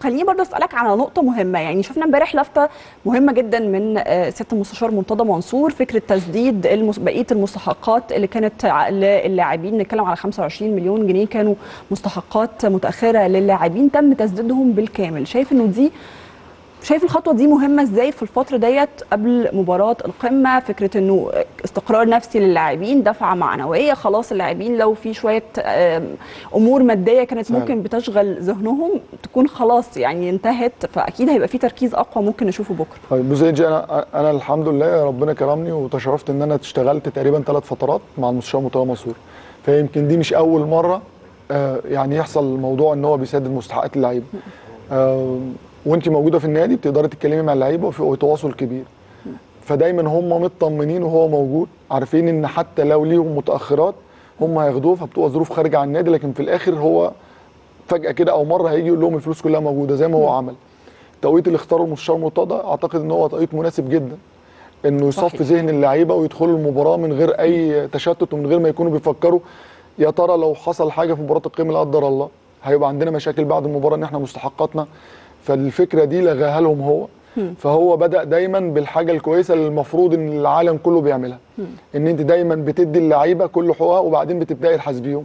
خليني برضه اسالك على نقطه مهمه يعني شفنا امبارح لفته مهمه جدا من آه، سياده المستشار مرتضى منصور فكره تسديد المس... بقيه المستحقات اللي كانت ع- للاعبين نتكلم على 25 مليون جنيه كانوا مستحقات متاخره للاعبين تم تسديدهم بالكامل شايف انه دي شايف الخطوه دي مهمه ازاي في الفتره ديت قبل مباراه القمه فكره انه استقرار نفسي للاعبين دفعه معنويه خلاص اللاعبين لو في شويه آم، امور ماديه كانت فعلا. ممكن بتشغل ذهنهم تكون خلاص يعني انتهت فاكيد هيبقى في تركيز اقوى ممكن نشوفه بكره طيب بص يا إنجي، انا انا الحمد لله ربنا كرمني وتشرفت ان انا اشتغلت تقريبا ثلاث فترات مع المستشار مرتضى منصور فيمكن دي مش اول مره آه، يعني يحصل موضوع ان هو بيسدد مستحقات اللعيبه آه، وانت موجوده في النادي بتقدري تتكلمي مع اللعيبه وفي وتواصل كبير فدايما هم مطمنين وهو موجود عارفين ان حتى لو ليهم متاخرات هم هياخدوه فبتبقى ظروف خارجه عن النادي لكن في الاخر هو فجاه كده او مره هيجي يقول لهم الفلوس كلها موجوده زي ما هو عمل التوقيت اللي اختاره المستشار مرتضى اعتقد ان هو توقيت مناسب جدا انه يصفي صحيح. ذهن اللعيبه ويدخلوا المباراه من غير اي تشتت ومن غير ما يكونوا بيفكروا يا ترى لو حصل حاجه في مباراه القمه لا قدر الله هيبقى عندنا مشاكل بعد المباراه ان احنا مستحقاتنا فالفكره دي لغاها لهم هو فهو بدا دايما بالحاجه الكويسه اللي المفروض ان العالم كله بيعملها ان انت دايما بتدي اللعيبه كل حقوقها وبعدين بتبداي تحاسبيهم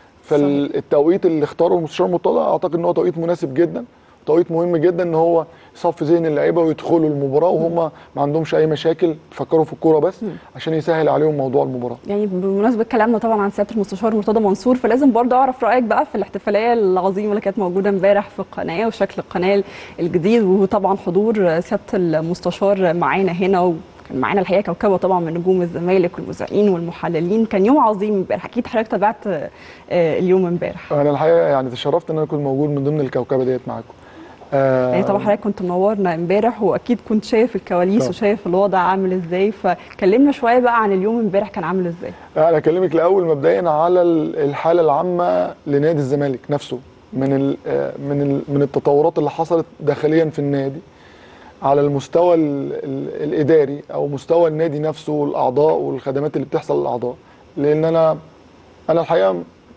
فالتوقيت اللي اختاره المستشار مرتضى اعتقد ان هو توقيت مناسب جدا توقيت مهم جدا ان هو يصفي ذهن اللعيبه ويدخلوا المباراه وهم ما عندهمش اي مشاكل يفكروا في الكوره بس عشان يسهل عليهم موضوع المباراه يعني بمناسبه كلامنا طبعا عن سياده المستشار مرتضى منصور فلازم برضه اعرف رايك بقى في الاحتفاليه العظيمه اللي كانت موجوده امبارح في القناه وشكل القناه الجديد وطبعا حضور سياده المستشار معانا هنا وكان معانا الحقيقه كوكبه طبعا من نجوم الزمالك والمذيعين والمحللين كان يوم عظيم امبارح اكيد حضرتك تابعت آه، اليوم امبارح انا الحقيقه يعني تشرفت ان انا كنت موجود من ضمن الكوكبه ديت معاكم آه يعني طبعا حضرتك كنت منورنا امبارح واكيد كنت شايف الكواليس طبعا. وشايف الوضع عامل ازاي فكلمنا شويه بقى عن اليوم امبارح كان عامل ازاي انا اكلمك الاول مبدئيا على ال- الحاله العامه لنادي الزمالك نفسه من ال من ال من التطورات اللي حصلت داخليا في النادي على المستوى ال ال الاداري او مستوى النادي نفسه والاعضاء والخدمات اللي بتحصل للاعضاء لان انا انا الحقيقه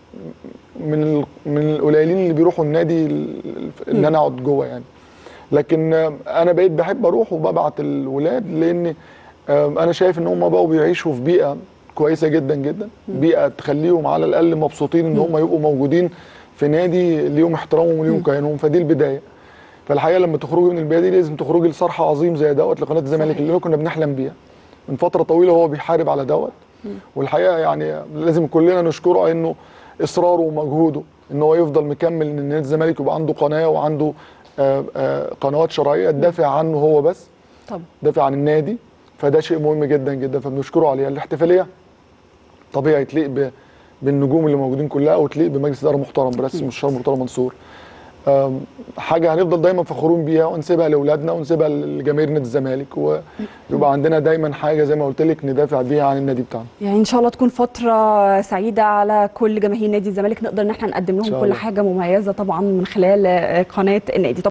من ال من القليلين اللي بيروحوا النادي ال- ان انا اقعد جوه يعني لكن آه، انا بقيت بحب اروح وببعت الولاد لان آه، انا شايف ان هم بقوا بيعيشوا في بيئه كويسه جدا جدا بيئه تخليهم على الاقل مبسوطين ان هم يبقوا موجودين في نادي ليهم احترامهم وليهم كيانهم فدي البدايه فالحقيقه لما تخرجي من البيئه دي لازم تخرجي لصرح عظيم زي دوت لقناه الزمالك صحيح. اللي كنا بنحلم بيها من فتره طويله هو بيحارب على دوت والحقيقه يعني لازم كلنا نشكره انه اصراره ومجهوده ان هو يفضل مكمل ان نادي الزمالك يبقى عنده قناه وعنده آه، آه، قنوات شرعيه تدافع عنه هو بس طب دافع عن النادي فده شيء مهم جدا جدا فبنشكره عليها الاحتفاليه طبيعي تليق ب- بالنجوم اللي موجودين كلها وتليق بمجلس اداره محترم برئاسه المستشار مرتضى منصور أم، حاجه هنفضل دايما فخورين بيها ونسيبها لاولادنا ونسيبها لجماهير نادي الزمالك ويبقى عندنا دايما حاجه زي ما قلت لك ندافع بيها عن النادي بتاعنا يعني ان شاء الله تكون فتره سعيده على كل جماهير نادي الزمالك نقدر ان احنا نقدم إن لهم شاء كل الله. حاجه مميزه طبعا من خلال آه، قناه النادي